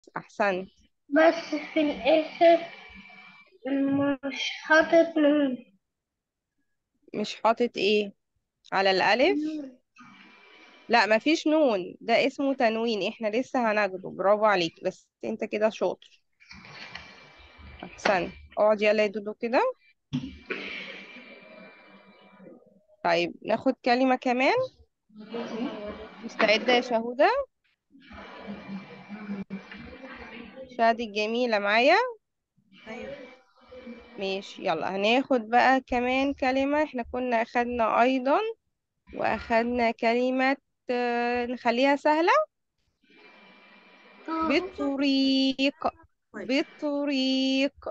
أحسنت بس في الآخر مش حاطط نون مش حاطط إيه على الألف لا مفيش نون ده اسمه تنوين احنا لسه هناخده برافو عليك بس انت كده شاطر أحسنت اقعد يلا يا دودو كده طيب ناخد كلمة كمان مستعدة يا شهودة شهادة الجميلة معايا أيوة ماشي يلا هناخد بقى كمان كلمة احنا كنا أخدنا أيضا وأخدنا كلمة آه، نخليها سهلة بالطريق طيب. بالطريق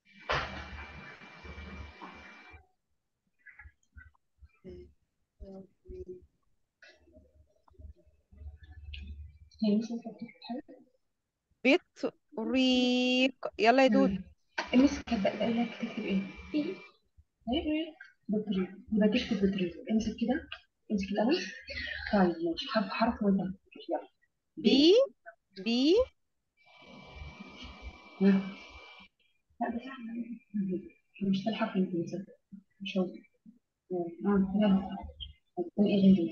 بالطريق يلا يا دود امسك كده قال لك تكتب ايه؟ ايه بطريق يبقى تكتب بطريق امسك كده امسك الاول طيب ماشي حرف حرف وانت يلا بي بي لا بس احنا مش تلحق انت مصدق مش هو اه يلا هتكون ايه غير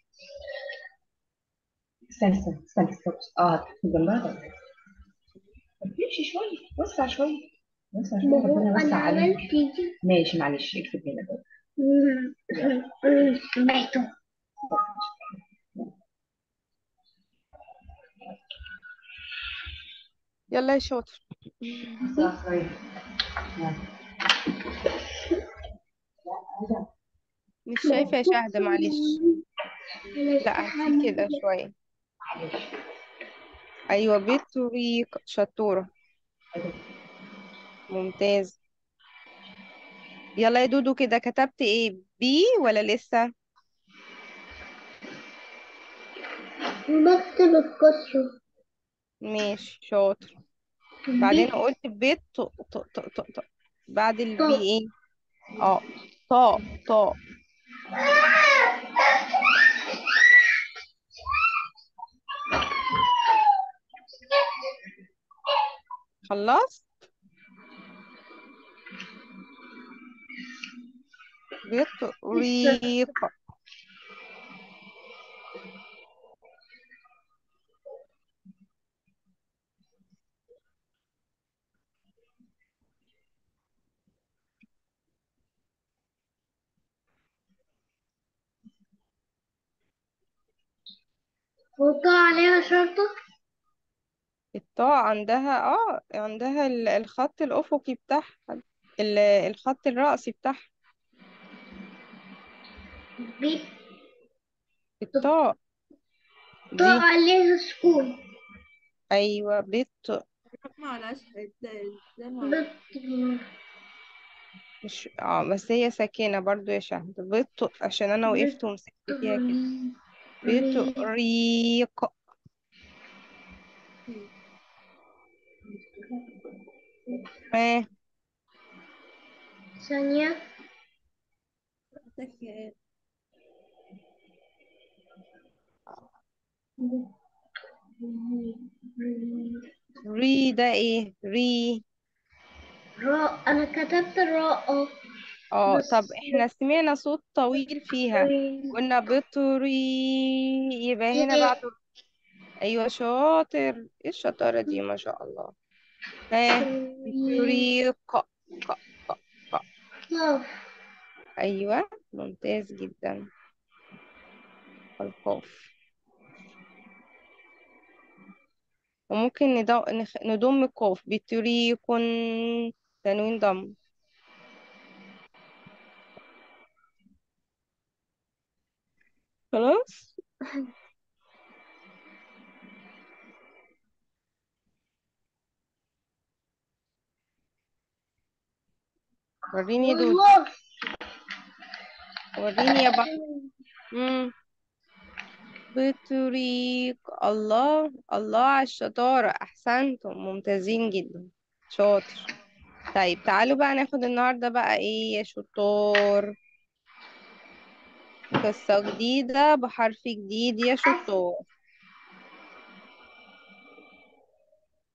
استنى استنى استنى استنى اه تكتب جنبها طيب طب امشي شويه وسع شويه وسع شويه ما هو ربنا يوسع أنا عليك عملت دي ماشي معلش اكتب هنا بقى بيته يلا يا شاطر وسع شويه يلا. مش شايفة يا شهد معلش لا هاتي كده شوية أيوة بالطريق شطورة ممتاز يلا يا دودو كده كتبت ايه بي ولا لسه بكتب القصة ماشي شاطر بعدين قلت بيت ط ط ط ط ط بعد البي ايه اه طا طا خلصت بالطريق وقع عليها شرطة الطاء عندها اه عندها ال- الخط الأفقي بتاعها ال- الخط الرأسي بتاعها بي الطاء دي طاع عليها سكون أيوة بالط معلش ازاي ازاي معلش بت- مش اه بس هي ساكنة برضو يا شهد بالط عشان أنا وقفت ومسكت فيها كده بطريق ما ثانية محتاج ري ده ايه ري راء أنا كتبت الراء اه اه بس- طب احنا سمعنا صوت طويل فيها قلنا بطري يبقى هنا بعد ايوه شاطر ايه الشطارة دي ما شاء الله ها بطريق ق- ق- ق. قاف ايوه ممتاز جدا القاف وممكن ندو- نخ- نضم القاف بطريق تنوين ضم خلاص وريني يا دود والله وريني يا بابا مم. بطريق الله الله على الشطارة أحسنتم ممتازين جدا شاطر طيب تعالوا بقى ناخد النهاردة بقى ايه يا شطار قصة جديدة بحرف جديد يا شطار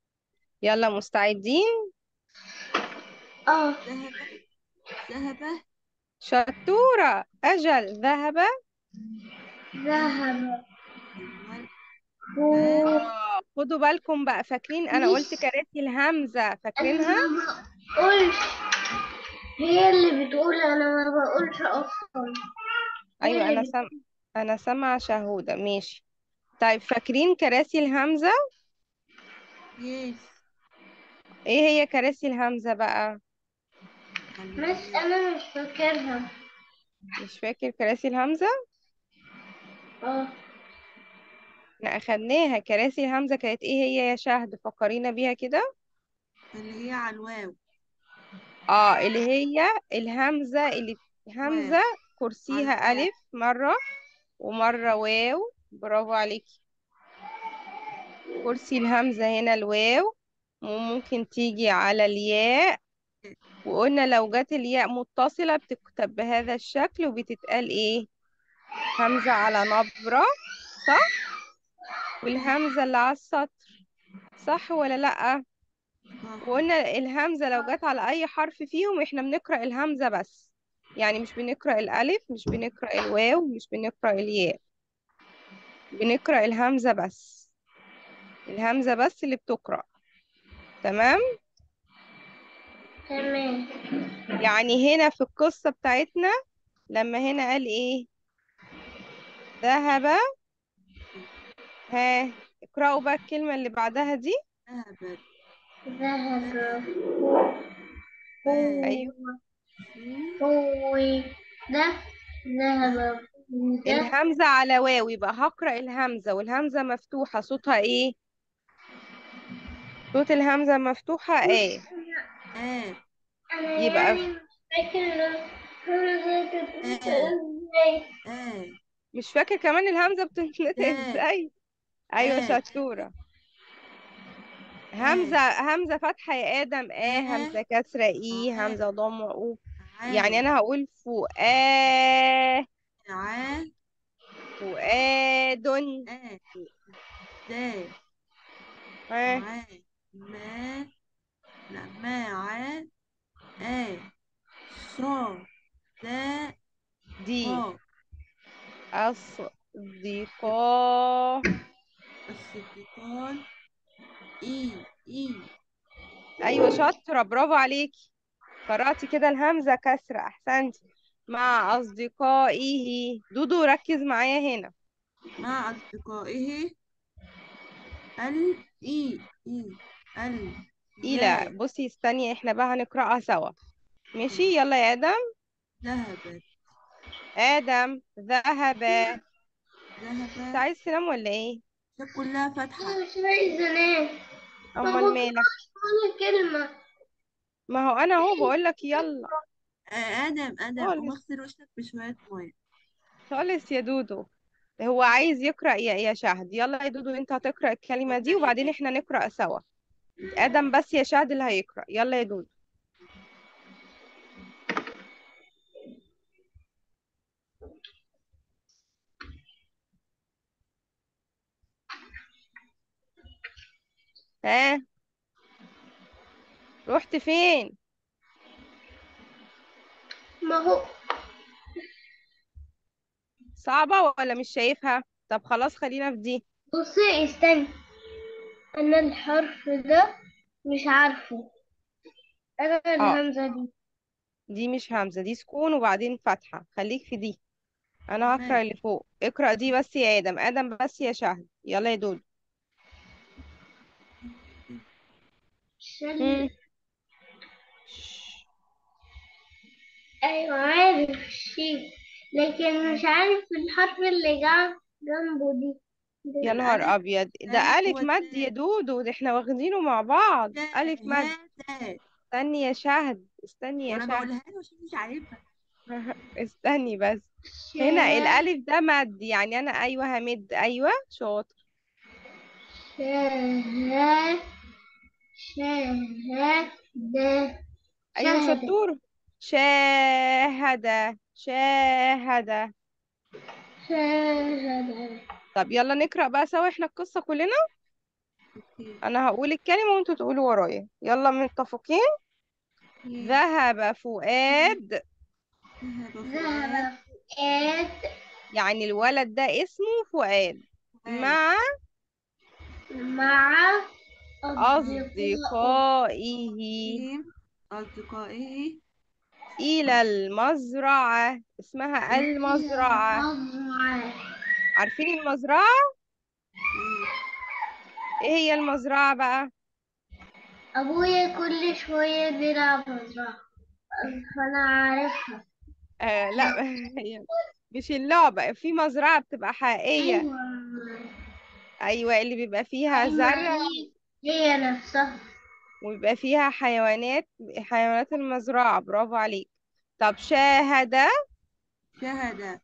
يلا مستعدين اه ذهب ذهب شطورة أجل ذهب ذهب المال هو آه خدوا بالكم بقى فاكرين أنا قلت مش- كراسي الهمزة فاكرينها انا ما بقولش هي اللي بتقول انا ما بقولش اصلا هي أيوة اللي أنا بت- سم... أنا سامعة شهودة ماشي طيب فاكرين كراسي الهمزة يس إيه هي كراسي الهمزة بقى بس انا مش فاكرها مش فاكر كراسي الهمزة اه احنا أخدناها كراسي الهمزة كانت إيه هي يا شهد فكرينا بيها كده اللي هي على الواو اه اللي هي الهمزة اللي همزة كرسيها على ألف مرة ومرة واو برافو عليكي كرسي الهمزة هنا الواو وممكن تيجي على الياء وقلنا لو جت الياء متصلة بتكتب بهذا الشكل وبتتقال ايه همزة على نبرة صح والهمزة اللي على السطر صح ولا لأ صح. وقلنا الهمزة لو جت على أي حرف فيهم احنا بنقرأ الهمزة بس يعني مش بنقرأ الألف مش بنقرأ الواو مش بنقرأ الياء بنقرأ الهمزة بس الهمزة بس اللي بتقرأ تمام تمام يعني هنا في القصة بتاعتنا لما هنا قال ايه ذهب ها اقرأوا بقى الكلمة اللي بعدها دي ذهبت ذهب هو أيوة شو هو ده ذهب ده الهمزة على واو يبقى هقرأ الهمزة والهمزة مفتوحة صوتها ايه صوت الهمزة مفتوحة ايه آه انا يبقى يعني مش فاكر الهمزة بتتقال ازاي آه مش فاكر كمان الهمزة بتتنطق آه. ازاي ايوه آه. شطورة همزة همزة فتحة يا آدم آه آه. همزة كسرة إي آه. همزة ضم أو عا يعني أنا هقول فؤاد عا فؤاد آه دا ها عا ما لا ما عا آه صا دا دي قا أصدقاء الصديقان إي إي أيوة شاطرة برافو عليكي قرأتي كده الهمزة كسرة أحسنتي مع أصدقائه دودو ركز معايا هنا مع أصدقائه ال إي إي ال إلى يا بصي استني احنا بقى هنقرأها سوا ماشي يلا يا آدم ذهبت آدم ذهب انت ذهب عايز تنام ولا ايه ده كلها فتحة انا مش عايزة انام ما امال مالك بقراش ولا كلمة ما هو انا اهو بقول لك يلا آه، آدم آدم قوم خالص اغسل وشك بشوية مية خالص يا دودو هو عايز يقرأ يا يا شهد يلا يا دودو انت هتقرأ الكلمة دي وبعدين احنا نقرأ سوا آدم بس يا شهد اللي هيقرأ يلا يا دودو ها رحت فين ما هو صعبة ولا مش شايفها طب خلاص خلينا في دي بصي استني انا الحرف ده مش عارفه انا الهمزة دي دي مش همزة دي سكون وبعدين فتحة خليك في دي انا هقرأ تمام. اللي فوق اقرأ دي بس يا آدم آدم بس يا شهد يلا يا دودو شل مم. ايوه عارف شيء لكن مش عارف الحرف اللي جا جنبه دي يا الألف نهار أبيض ده ده ألف هو مد ده. يا دودو ده احنا واخدينه مع بعض ده ألف مد يا ده استني يا شهد استني يا وانا شهد بقولها له عشان مش عارفها استني بس هنا شا- الألف ده مد يعني أنا أيوه همد أيوه شاطر شا شاهد أيوه شاهد. شطور شاهد شاهد شاهد طب يلا نقرأ بقى سوا احنا القصة كلنا اوكي انا هقول الكلمة وانتوا تقولوا ورايا يلا متفقين اوكي ذهب فؤاد ذهب فؤاد ذهب فؤاد يعني الولد ده اسمه فؤاد فؤاد مع مع أصدقائه أصدقائه أصدقائه إلى المزرعة اسمها المزرعة مزرعة عارفين المزرعة؟ إيه. ايه هي المزرعة بقى؟ أبويا كل شوية بيلعب مزرعة فأنا عارفها آه لا هي مش اللعبة في مزرعة بتبقى حقيقية أيوة أيوة اللي بيبقى فيها أيوة زرع هي هي نفسها ويبقى فيها حيوانات حيوانات المزرعة برافو عليك طب شاهد شهد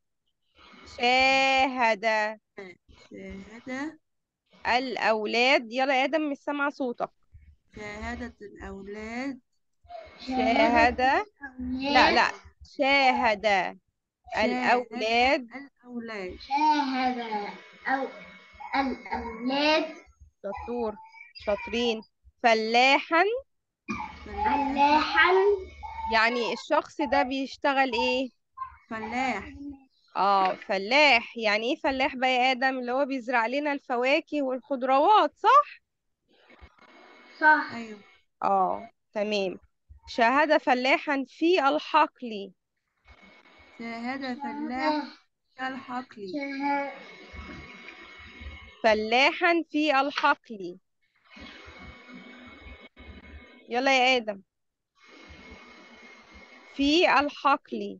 شاهد شاهد الأولاد يلا يا آدم مش سامعة صوتك شاهدت الأولاد شاهد لا لا شاهد الأولاد الأولاد شاهد أو الأولاد شطور شاطرين فلاحا فلاحا يعني الشخص ده بيشتغل ايه فلاح اه فلاح يعني ايه فلاح بقى يا آدم اللي هو بيزرع لنا الفواكه والخضروات صح صح أيوة اه تمام شاهد فلاحا في الحقل شاهد فلاح الحقل شاهد فلاحا في الحقل يلا يا آدم في الحقل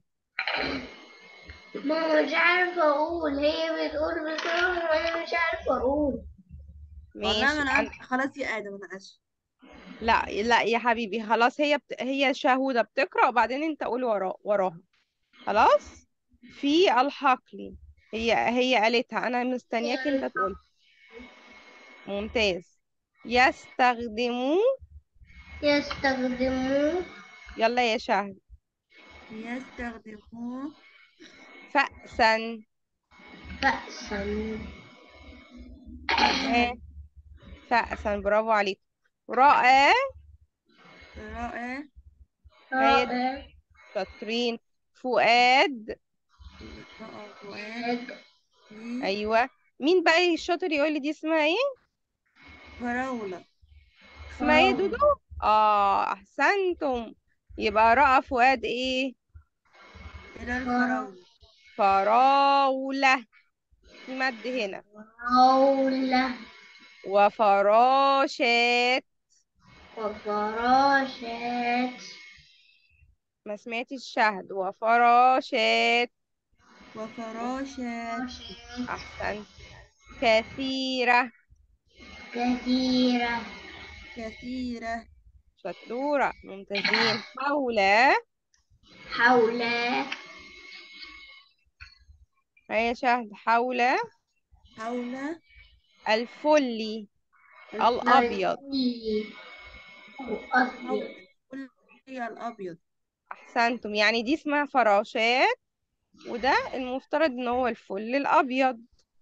ماما مش عارفة أقول هي بتقول بسرعة وأنا مش عارفة أقول والله ماشي ما أنا أنا... عارف- خلاص يا آدم أنا آسف لا لا يا حبيبي خلاص هي بت... هي شهودة بتقرأ وبعدين انت قول ورا... وراها خلاص في الحقل هي هي قالتها انا مستنياك انت تقول ممتاز يستخدموا يستخدمون يلا يا شهد يستخدمون فأسا فأسا آه، فأسا برافو عليك رأى رأى رائع شاطرين فؤاد رأى فؤاد في ايوه مين بقى الشاطر يقول لي دي اسمها ايه فراولة اسمها ايه فراولة. دودو اه احسنتم يبقى رأى فؤاد ايه إلى الفراولة فراولة في مد هنا فراولة وفراشات وفراشات ما سمعتش الشهد وفراشات وفراشات احسنت كثيرة كثيرة كثيرة شطورة ممتازين حول حول هيا شهد حول حول الفل الأبيض الأبيض حول هي الأبيض أحسنتم يعني دي اسمها فراشات وده المفترض إن هو الفل الأبيض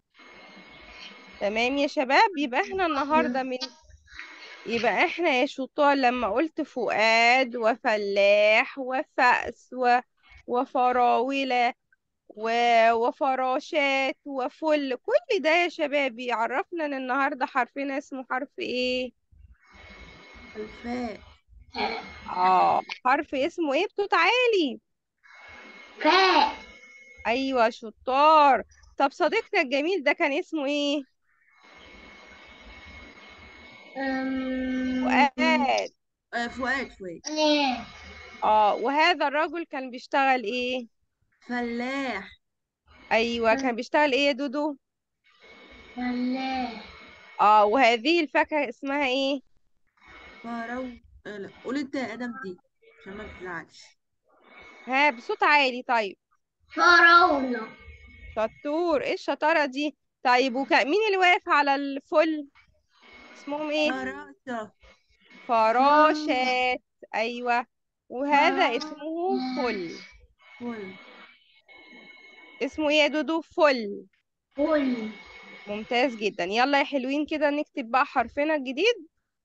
تمام يا شباب يبقى احنا النهاردة من يبقى احنا يا شطار لما قلت فؤاد وفلاح وفأس و... وفراولة و... وفراشات وفل كل ده يا شباب يعرفنا ان النهاردة حرفنا اسمه حرف ايه الفاء اه حرف اسمه ايه بتوت عالي فاء ايوه شطار طب صديقنا الجميل ده كان اسمه ايه أم... فؤاد آه، فؤاد فؤاد إيه. اه وهذا الرجل كان بيشتغل ايه فلاح ايوه كان بيشتغل ايه يا دودو فلاح اه وهذه الفاكهة اسمها ايه فرو آه، لا قول انت يا ادم دي عشان ما تزعلش ها بصوت عالي طيب فراولة شطور ايه الشطارة دي طيب وك... مين اللي واقف على الفل اسمهم ايه فراشة فراشات ايوه وهذا فراشات. اسمه فل فل اسمه ايه يا دودو فل فل ممتاز جدا يلا يا حلوين كده نكتب بقى حرفنا الجديد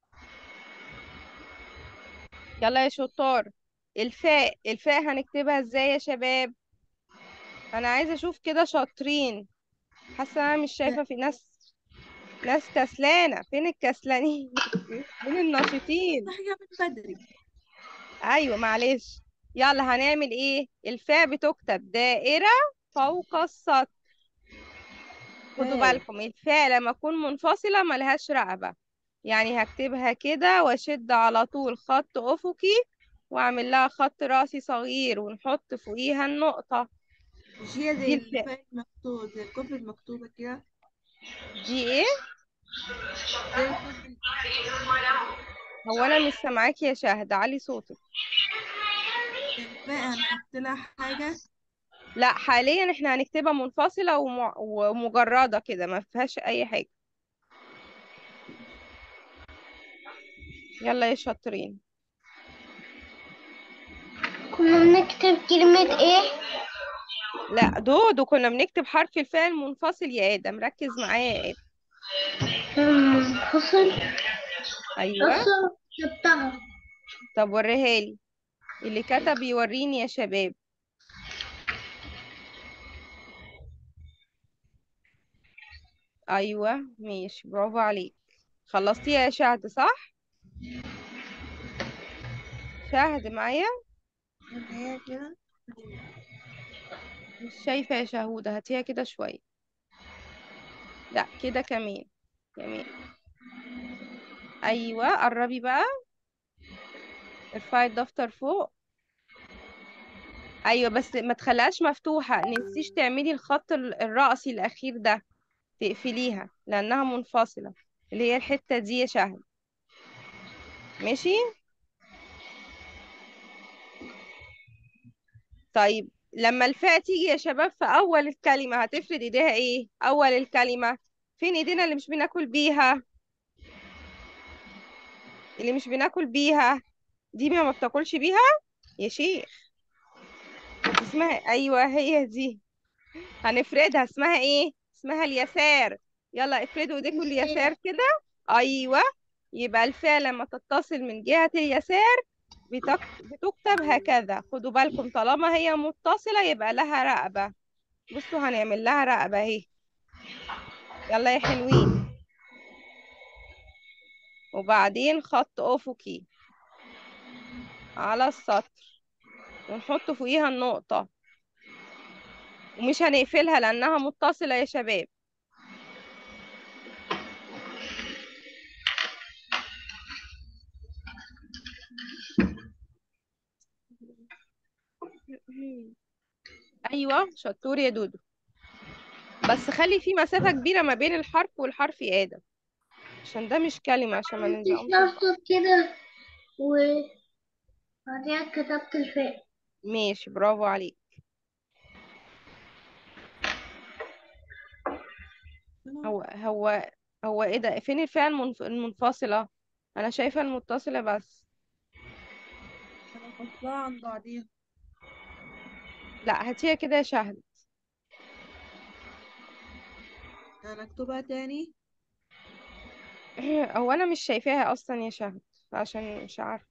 يلا يا شطار الفاء الفاء هنكتبها ازاي يا شباب انا عايزه اشوف كده شاطرين حاسه انا مش شايفه في ناس ناس كسلانه فين الكسلانين فين الناشطين حاجة من بدري ايوه معلش يلا هنعمل ايه الفاء بتكتب دائره فوق السطر خدوا فاء. بالكم الفاء لما تكون منفصله ملهاش رقبه يعني هكتبها كده واشد على طول خط افقي واعمل لها خط راسي صغير ونحط فوقيها النقطه مش هي دي زي الفاء. الفاء المكتوب زي الكفر المكتوبة كده دي ايه زي الكفر هو انا مش سامعاكي يا شهد علي صوتك الفاء هنحط لها حاجة لا حاليا احنا هنكتبها منفصله وم... ومجرده كده ما فيهاش اي حاجه يلا يا شاطرين كنا بنكتب كلمة ايه لا دودو كنا بنكتب حرف الفاء المنفصل يا ادم ركز معايا يا ادم فصل ايوه فصل شطها طب وريها لي اللي كتب يوريني يا شباب ايوه ماشي برافو عليك خلصتيها يا شهد صح شهد معايا اللي هي كده مش شايفه يا شهوده هاتيها كده شويه لا كده كمان كمان ايوه قربي بقى ارفعي الدفتر فوق ايوه بس ما تخليهاش مفتوحه ننسيش تعملي الخط ال- الرأسي الاخير ده تقفليها لانها منفصله اللي هي الحته دي يا شهد ماشي طيب لما الفاء تيجي يا شباب في اول الكلمه هتفرد ايديها ايه اول الكلمه فين ايدينا اللي مش بناكل بيها اللي مش بناكل بيها دي ما بتاكلش بيها يا شيخ اسمها ايوه هي دي هنفردها اسمها ايه اسمها اليسار يلا افردوا ايديكم اليسار كده ايوه يبقى الفاء لما تتصل من جهة اليسار بتك... بتكتب هكذا خدوا بالكم طالما هي متصلة يبقى لها رقبة بصوا هنعمل لها رقبة اهي يلا يا حلوين وبعدين خط افقي على السطر ونحط فوقيها النقطة ومش هنقفلها لأنها متصلة يا شباب أيوة شطور يا دودو بس خلي في مسافة كبيرة ما بين الحرف والحرف يا آدم عشان ده مش كلمة عشان ما انت نلزقهمش شطت كده و بعدها كتبت الفاء ماشي برافو عليك هو هو هو ايه ده فين الفئة المنف... المنفصلة انا شايفة المتصلة بس انا فصلها عن بعضيها لا هاتيها كده يا شهد انا اكتبها تاني هو انا مش شايفاها اصلا يا شهد عشان مش عارفة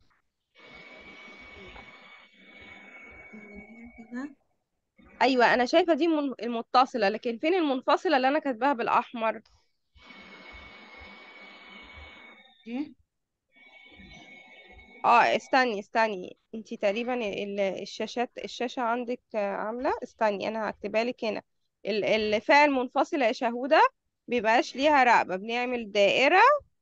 اللي هي كده ايوه انا شايفة دي من... المتصلة لكن فين المنفصلة اللي انا كاتباها بالاحمر دي اه استني استني انتي تقريبا ال- الشاشات الشاشة عندك آه، عاملة استني انا هكتبها لك هنا ال- الفئة المنفصلة يا شهودة بيبقاش ليها رقبة بنعمل دائرة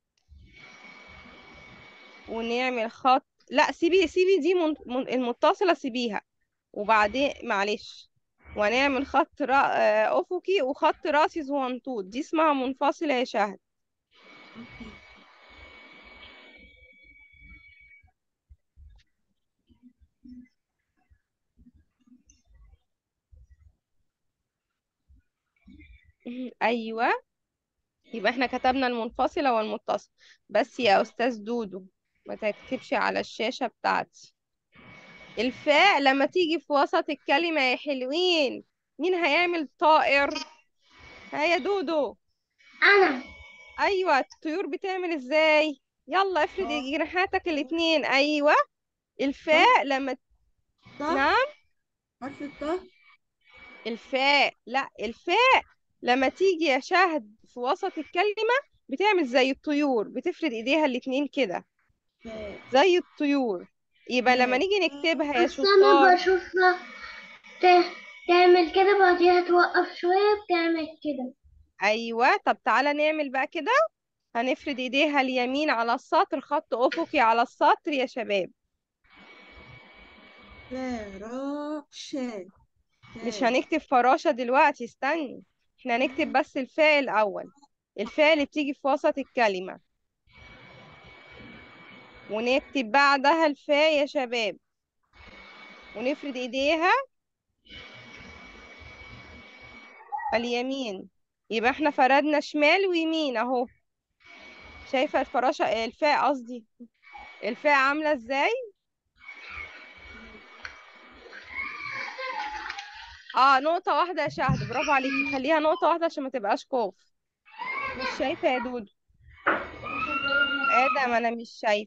ونعمل خط لا سيبي سيبي دي من... من... المتصلة سيبيها وبعدين معلش ونعمل خط را... آه، أفقي وخط راسي زونطوط دي اسمها منفصلة يا شهد اوكي أيوة يبقى احنا كتبنا المنفصلة والمتصل بس يا أستاذ دودو ما تكتبش على الشاشة بتاعتي الفاء لما تيجي في وسط الكلمة يا حلوين مين هيعمل طائر ها يا دودو أنا ايوه الطيور بتعمل ازاي يلا افرد آه. جناحاتك الاتنين ايوه الفاء لما طه نعم حرف الطه الفاء لا الفاء لما تيجي يا شهد في وسط الكلمة بتعمل زي الطيور بتفرد ايديها الاتنين كده فاء زي الطيور يبقى لما فاء نيجي نكتبها يا بس أنا شطار بشوفها ت- تعمل كده بعديها توقف شوية بتعمل كده ايوه طب تعالى نعمل بقى كده هنفرد ايديها اليمين على السطر خط افقي على السطر يا شباب فراشة مش فاء هنكتب فراشة دلوقتي استني احنا هنكتب بس الفاء الاول الفاء اللي بتيجي في وسط الكلمة ونكتب بعدها الفاء يا شباب ونفرد ايديها اليمين يبقى احنا فردنا شمال ويمين اهو شايفة الفراشة الفاء قصدي الفاء عاملة ازاي اه نقطة واحدة يا شهد برافو عليكي خليها نقطة واحدة عشان ما تبقاش قاف مش شايفة يا دودو ادم انا مش شايفة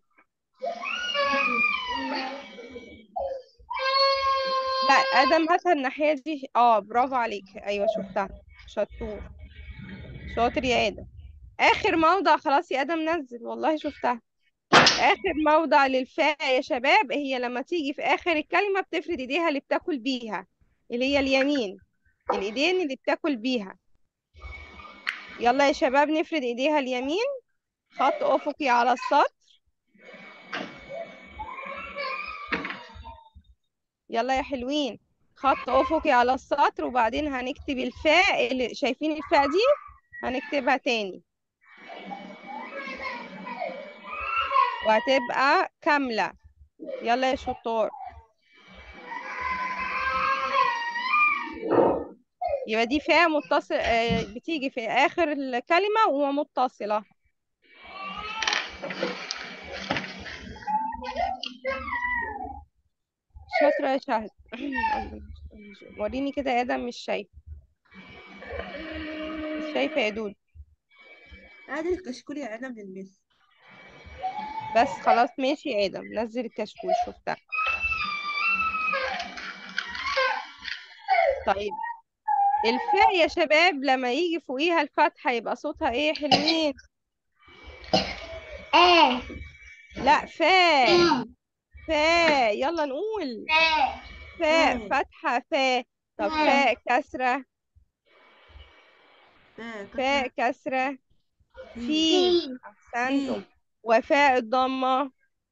لا ادم هاتها الناحية دي اه برافو عليك ايوه شفتها شطور شاطر يا ادم اخر موضع خلاص يا ادم نزل والله شفتها اخر موضع للفاء يا شباب هي لما تيجي في اخر الكلمة بتفرد ايديها اللي بتاكل بيها اللي هي اليمين الايدين اللي بتاكل بيها يلا يا شباب نفرد ايديها اليمين خط افقي على السطر يلا يا حلوين خط افقي على السطر وبعدين هنكتب الفاء اللي شايفين الفاء دي هنكتبها تاني وهتبقى كاملة يلا يا شطار يبقى دي فاء متصل آه، بتيجي في آخر الكلمة ومتصلة شاطرة يا شهد وريني كده يا آدم مش شايفة مش شايفة يا دود ادي الكشكول يا ادم للمس بس خلاص ماشي يا آدم نزل الكشكول شفتها طيب الفاء يا شباب لما يجي فوقيها الفتحة يبقى صوتها ايه حلوين آه لا فاء فاء يلا نقول آه فاء فاء. فتحة فاء طب فاء. فاء كسرة فاء فاء كسرة كسرة في في أحسنتم وفاء الضمة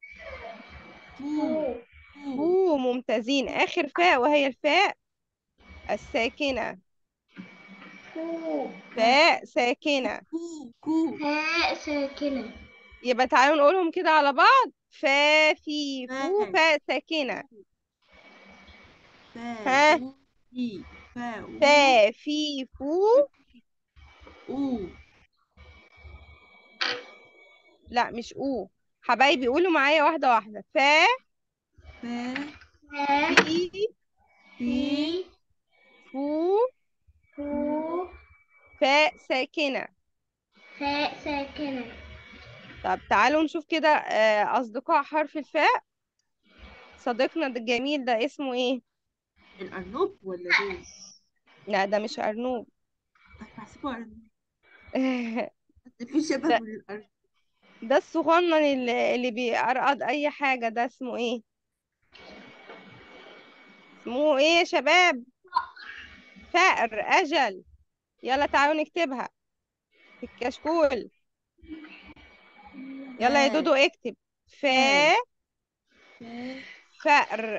فو فو فو ممتازين آخر فاء وهي الفاء الساكنة كو فاء ساكنة كو كو فاء ساكنة يبقى تعالوا نقولهم كده على بعض فا في فو فاء. فاء ساكنة ها. فاء و في فاء و فا في فو او لا مش او حبايبي قولوا معايا واحدة واحدة فا فاء فاء في في فو كو فاء ساكنة فاء ساكنة طب تعالوا نشوف كده آه، أصدقاء حرف الفاء صديقنا ده الجميل ده اسمه ايه؟ الأرنب ولا دول؟ لا ده مش أرنوب طب بحسبه أرنب في شبه ده- من الأرنب ده الصغنن اللي, اللي بيقرقض أي حاجة ده اسمه ايه؟ اسمه ايه يا شباب؟ فأر أجل يلا تعالوا نكتبها في الكشكول يلا يا فاء. دودو اكتب فا فاء فأر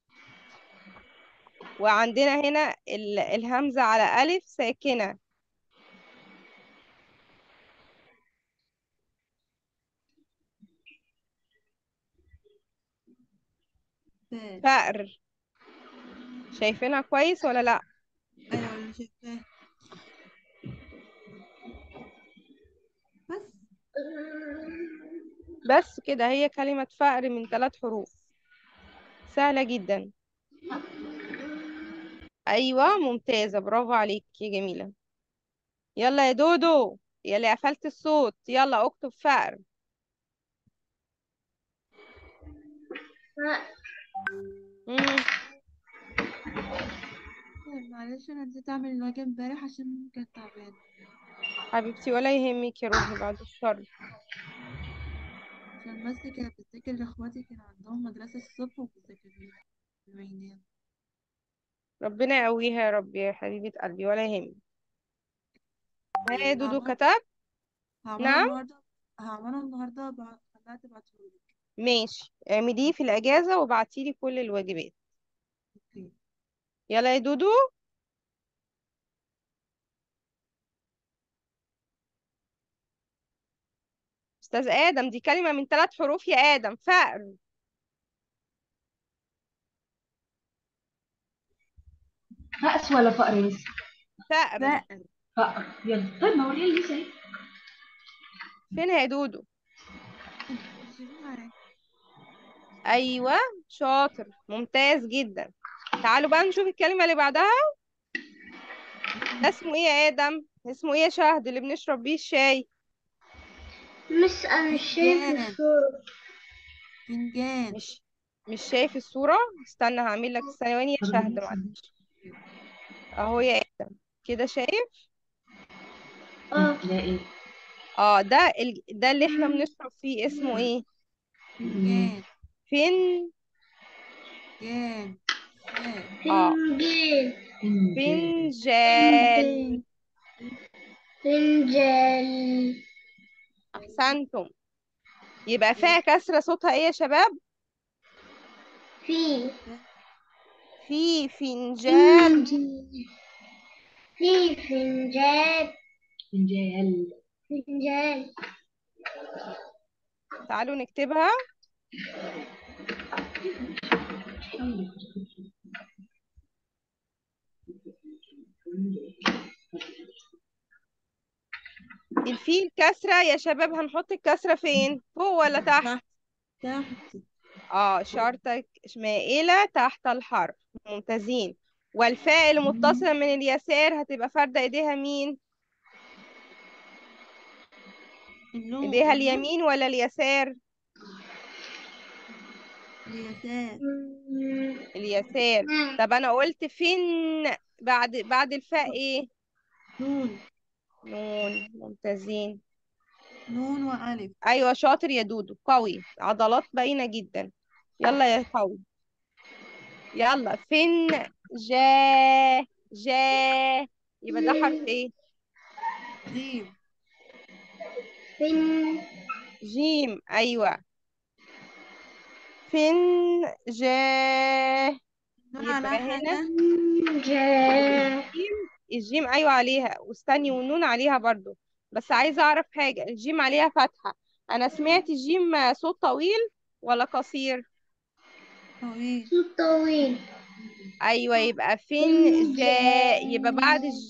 وعندنا هنا ال- الهمزة على ألف ساكنة فاء فأر شايفينها كويس ولا لأ؟ أيوة أنا شايفاه بس بس كده هي كلمة فأر من ثلاث حروف سهلة جدا أيوة ممتازة برافو عليك يا جميلة يلا يا دودو يا اللي قفلت الصوت يلا اكتب فأر مم. طيب معلش انا نسيت اعمل الواجب امبارح عشان كنت تعبانه حبيبتي ولا يهمك يا روحي بعد الشر عشان بس كانت بتذاكر لاخواتي كان عندهم مدرسة الصبح وبتذاكر لي لما ينام ربنا يقويها يا رب يا حبيبة قلبي ولا يهمك ها يا دودو هعمل- كتب هعمله نعم النهارده هعمله النهارده بعد خليها تبعتهولك ماشي اعمليه في الأجازة وابعتيلي كل الواجبات اوكي يلا يا دودو أستاذ آدم دي كلمة من ثلاث حروف يا آدم فأر فأس ولا فقر يا مس فأر فقر فقر يلا طيب ما وريها لي لسه اهي فينها يا دودو شوفي معايا أيوة شاطر ممتاز جدا تعالوا بقى نشوف الكلمة اللي بعدها ده اسمه ايه يا آدم اسمه ايه يا شهد اللي بنشرب بيه الشاي مش أنا مش شايف فنجان. الصورة فنجان مش مش شايف الصورة استنى هعمل لك ثواني يا طب شهد لسه. معلش اهو يا آدم كده شايف اه لا ايه اه ده ال... ده اللي احنا بنشرب فيه اسمه ايه فنجان فين جان شاي اه فنجان فنجال فنجان احسنتم يبقى فيها كسرة صوتها ايه يا شباب في في فنجان في فنجان فنجال فنجان تعالوا نكتبها الفيل كسرة يا شباب هنحط الكسرة فين فوق ولا تحت تحت اه شرطة مائلة تحت الحرف ممتازين والفاء المتصلة من اليسار هتبقى فاردة ايديها مين النون ايديها النون اليمين ولا اليسار اليسار اليسار طب انا قلت فين بعد بعد الفاء ايه نون نون ممتازين نون وألف ايوه شاطر يا دودو قوي عضلات باينة جدا يلا يا قوي يلا فين جا جا يبقى ده حرف ايه جيم فن جيم ايوه فين جا نون يبقى على هنا حاجة جا الجيم الجيم ايوه عليها واستني والنون عليها برضو بس عايزه اعرف حاجه الجيم عليها فتحه انا سمعت الجيم صوت طويل ولا قصير طويل صوت طويل ايوه يبقى فين جا يبقى بعد الج...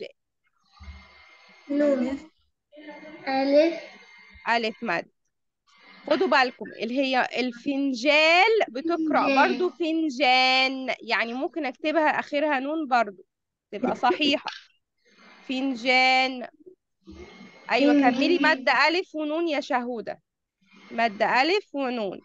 نون ألف ألف الف مد خدوا بالكم اللي هي الفنجال بتقرأ فنجان. برضو فنجان يعني ممكن اكتبها اخرها نون برضو تبقى صحيحة فنجان ايوه كملي فنجان. مد الف ونون يا شهودة مد الف ونون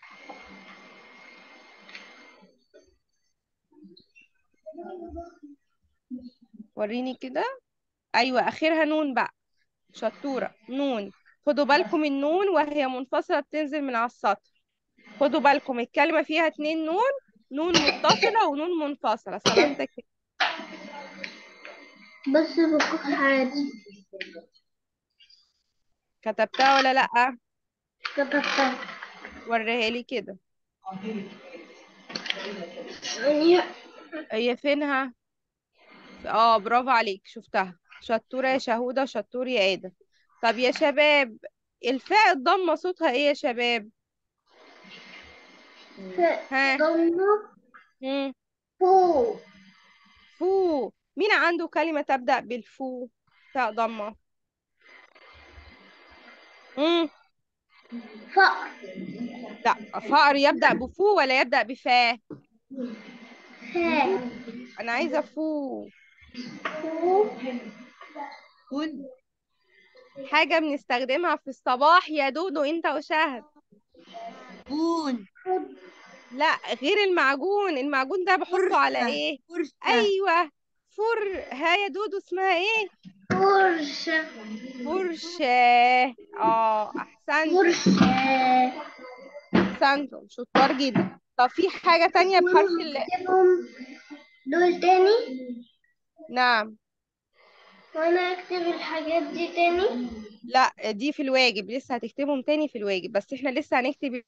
وريني كده ايوه اخرها نون بقى شطورة نون خدوا بالكم النون وهي منفصلة بتنزل من على السطر خدوا بالكم الكلمة فيها اتنين نون نون متصلة ونون منفصلة سلامتك بس بكون عادي كتبتها ولا لأ كتبتها وريها لي كده ثانية هي فينها اه برافو عليك شفتها شطورة يا شهودة شطور يا آدم طب يا شباب الفاء الضمة صوتها ايه يا شباب ها ضمة مم. فوق فو مين عنده كلمة تبدأ بالفو فاء ضمة مم. فقر لا فأر يبدأ بفو ولا يبدأ بفاء فاء أنا عايزة فو فوق فل حاجة بنستخدمها في الصباح يا دودو انت وشهد بون لا غير المعجون المعجون ده بحطه على فرشة ايه فرشة ايوه فر ها يا دودو اسمها ايه فرشة فرشة اه احسنتم فرشة احسنتم شطار جدا طب في حاجة تانية بحرف ال اكتبهم دول تاني نعم وانا اكتب الحاجات دي تاني لا دي في الواجب لسه هتكتبهم تاني في الواجب بس احنا لسه هنكتب